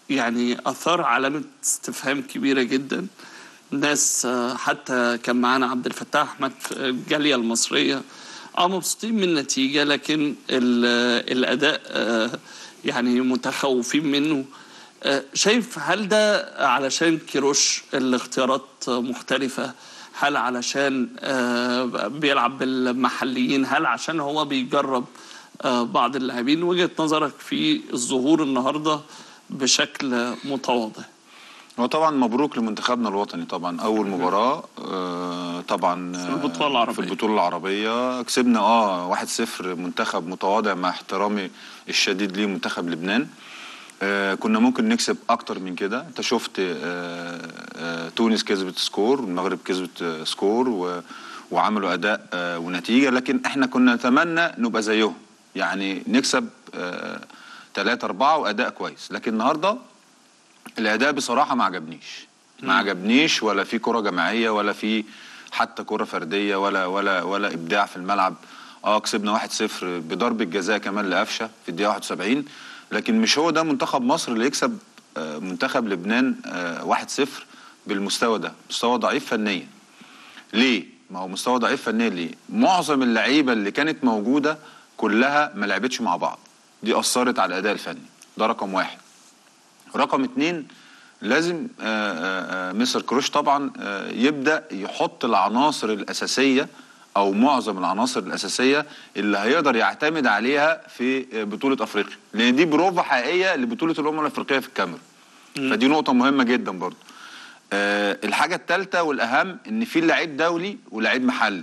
يعني اثار علامه استفهام كبيره جدا ناس آه، حتى كان معانا عبد الفتاح احمد في الجاليه المصريه اه مبسوطين من النتيجه لكن ال- الاداء آه، يعني متخوفين منه آه، شايف هل ده علشان كيروش الاختيارات مختلفه هل علشان آه، بيلعب بالمحليين هل عشان هو بيجرب آه، بعض اللاعبين وجهة نظرك في الظهور النهارده بشكل متواضع هو طبعا مبروك لمنتخبنا الوطني طبعا اول مباراه آه، طبعا في البطولة العربية. في البطوله العربيه كسبنا اه 1-0 منتخب متواضع مع احترامي الشديد ليه منتخب لبنان آه كنا ممكن نكسب اكتر من كده انت شفت آه آه تونس كسبت سكور المغرب كسبت آه سكور و وعملوا اداء آه ونتيجه لكن احنا كنا نتمنى نبقى زيهم يعني نكسب آه 3 4 واداء كويس لكن النهارده الاداء بصراحه ما عجبنيش ما عجبنيش ولا في كره جماعيه ولا في حتى كره فرديه ولا ولا ولا ابداع في الملعب اه كسبنا 1-0 بضربه جزاء كمان لقفشه في الدقيقه 71 لكن مش هو ده منتخب مصر اللي يكسب آه، منتخب لبنان آه، 1-0 بالمستوى ده مستوى ضعيف فنيا ليه ما هو مستوى ضعيف فنيا ليه معظم اللعيبه اللي كانت موجوده كلها ما لعبتش مع بعض دي اثرت على الاداء الفني ده رقم واحد رقم اتنين لازم آه، آه، آه، مستر كروش طبعا آه، يبدا يحط العناصر الاساسيه او معظم العناصر الاساسيه اللي هيقدر يعتمد عليها في آه، بطوله افريقيا لان دي بروفه حقيقيه لبطوله الامم الافريقيه في الكاميرون فدي نقطه مهمه جدا برضو آه، الحاجه الثالثه والاهم ان في لعيب دولي ولعيب محلي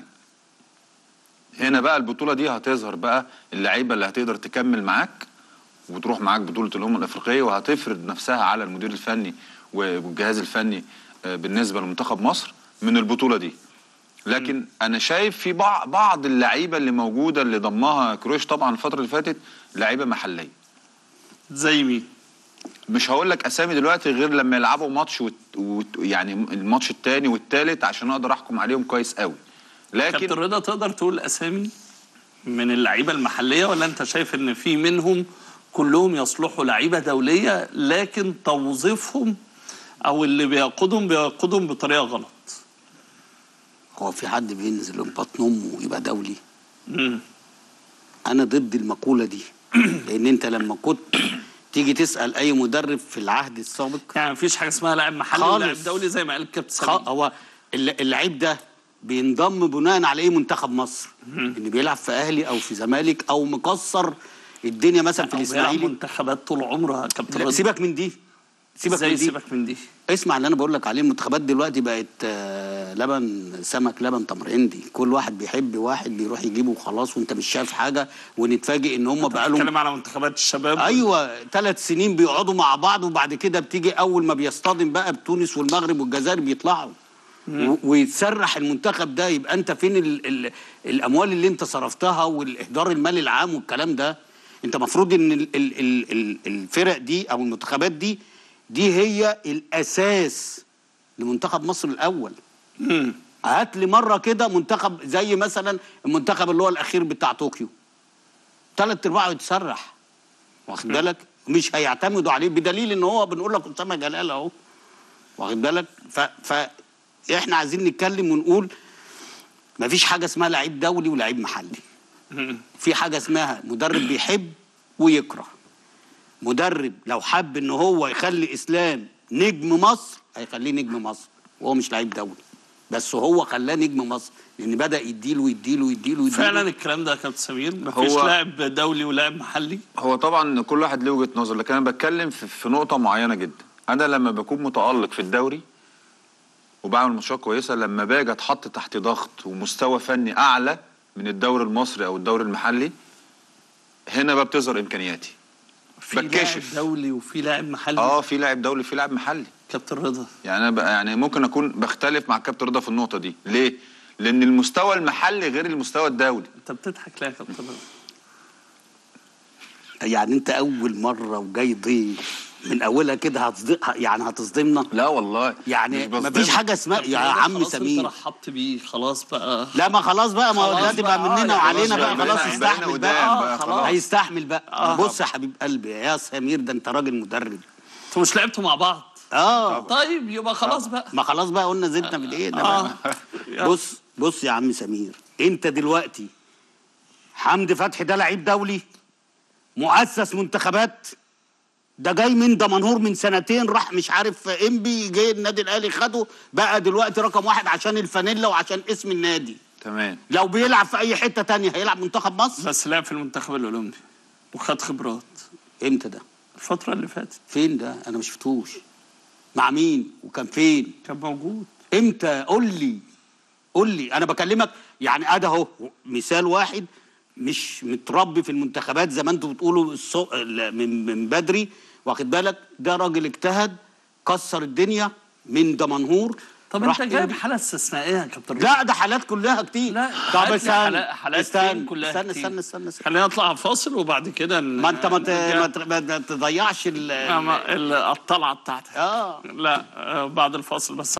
هنا بقى البطوله دي هتظهر بقى اللعيبه اللي هتقدر تكمل معاك وتروح معاك بطوله الامم الافريقيه وهتفرض نفسها على المدير الفني والجهاز الفني آه، بالنسبه لمنتخب مصر من البطوله دي لكن انا شايف في بعض بعض اللعيبه اللي موجوده اللي ضمها كروش طبعا الفتره اللي فاتت لعيبه محليه زي مين؟ مش هقول لك اسامي دلوقتي غير لما يلعبوا ماتش وت... وت... يعني الماتش الثاني والثالث عشان اقدر احكم عليهم كويس قوي كابتن لكن رضا تقدر تقول اسامي من اللعيبه المحليه ولا انت شايف ان في منهم كلهم يصلحوا لعيبه دوليه لكن توظيفهم او اللي بيقودهم بيقودهم بطريقه غلط هو في حد بينزل من بطن امه ويبقى دولي مم. انا ضد المقوله دي لان انت لما كنت تيجي تسال اي مدرب في العهد السابق يعني مفيش حاجه اسمها لاعب محلي خالص. ولاعب دولي زي ما قال الكابتن خ- سليم هو الل- اللعيب ده بينضم بناء على ايه منتخب مصر ان بيلعب في اهلي او في زمالك او مكسر الدنيا مثلا في أو بيلعب الاسماعيلي منتخبات طول عمرها يا كابتن لا، رضا سيبك من دي سيبك ازاي من دي سيبك من دي اسمع اللي انا بقول لك عليه المنتخبات دلوقتي بقت آه، لبن سمك لبن تمر هندي كل واحد بيحب واحد بيروح يجيبه وخلاص وانت مش شايف حاجه ونتفاجئ ان هم بقى لهم بتكلم على منتخبات الشباب ايوه ثلاث سنين بيقعدوا مع بعض وبعد كده بتيجي اول ما بيصطدم بقى بتونس والمغرب والجزائر بيطلعوا و- ويتسرح المنتخب ده يبقى انت فين ال ال الاموال اللي انت صرفتها والاهدار المالي العام والكلام ده انت مفروض ان ال ال ال ال الفرق دي او المنتخبات دي دي هي الاساس لمنتخب مصر الاول مم. هات لي مره كده منتخب زي مثلا المنتخب اللي هو الاخير بتاع طوكيو ثلاث ارباعه يتسرح واخد بالك مش هيعتمدوا عليه بدليل ان هو بنقول لك اسامه جلال اهو واخد بالك ف, ف احنا عايزين نتكلم ونقول مفيش حاجه اسمها لعيب دولي ولعيب محلي مم. في حاجه اسمها مدرب بيحب ويكره مدرب لو حب ان هو يخلي اسلام نجم مصر هيخليه نجم مصر وهو مش لعيب دولي بس هو خلاه نجم مصر لان بدا يديله يديله يديله يديله فعلا الكلام ده يا كابتن سمير مفيش هو- لاعب دولي ولاعب محلي هو طبعا كل واحد له وجهه نظر لكن انا بتكلم في, في نقطه معينه جدا انا لما بكون متالق في الدوري وبعمل ماتشات كويسه لما باجي اتحط تحت ضغط ومستوى فني اعلى من الدوري المصري او الدوري المحلي هنا بقى بتظهر امكانياتي في لاعب بتكشف. دولي وفي لاعب محلي اه في لاعب دولي في لاعب محلي كابتن رضا يعني انا بقى يعني ممكن اكون بختلف مع كابتن رضا في النقطه دي ليه لان المستوى المحلي غير المستوى الدولي انت بتضحك ليه يا كابتن رضا يعني انت اول مره وجاي ضيف من اولها كده هتصدق يعني هتصدمنا لا والله يعني مش بصدمك. مفيش حاجه اسمها كابتن يا رضا عم خلاص انت سمير رحبت بيه خلاص بقى لا ما خلاص بقى ما هو خلاص دلوقتي بقى بقى، مننا آه، وعلينا خلاص بقى بقى، خلاص بقينا- يستحمل بقينا بقى قدام آه، بقى، خلاص. خلاص. هيستحمل بقى بص يا حبيب قلبي يا سمير ده انت راجل مدرب انتوا مش لعبتوا مع بعض اه طيب يبقى خلاص بقى ما خلاص بقى قلنا زدنا في الايه ده اه بقى. بص بص يا عم سمير انت دلوقتي حمدي فتحي ده لعيب دولي مؤسس منتخبات ده جاي من دمنهور من سنتين راح مش عارف انبي جه النادي الاهلي خده بقى دلوقتي رقم واحد عشان الفانيلا وعشان اسم النادي تمام لو بيلعب في اي حته تانية هيلعب منتخب مصر بس لعب في المنتخب الاولمبي وخد خبرات امتى ده الفتره اللي فاتت فين ده انا ما شفتوش مع مين وكان فين كان موجود امتى قول لي قول لي انا بكلمك يعني ادي اهو مثال واحد مش متربي في المنتخبات زي ما انتوا بتقولوا الصو... ال- من من بدري واخد بالك ده راجل اجتهد كسر الدنيا من دمنهور طب راح انت جايب إنبي. حاله استثنائيه يا كابتن لا ده حالات كلها كتير لا طب هات لي استنى حالات- حالات استنى فين كلها استنى, كتير. استنى استنى استنى خلينا نطلع فاصل وبعد كده ن- ما انت ما ت- نرجع. ما ت- ما تضيعش ال ما- ما- ال- الطلعه بتاعتك اه لا آه، بعد الفاصل بس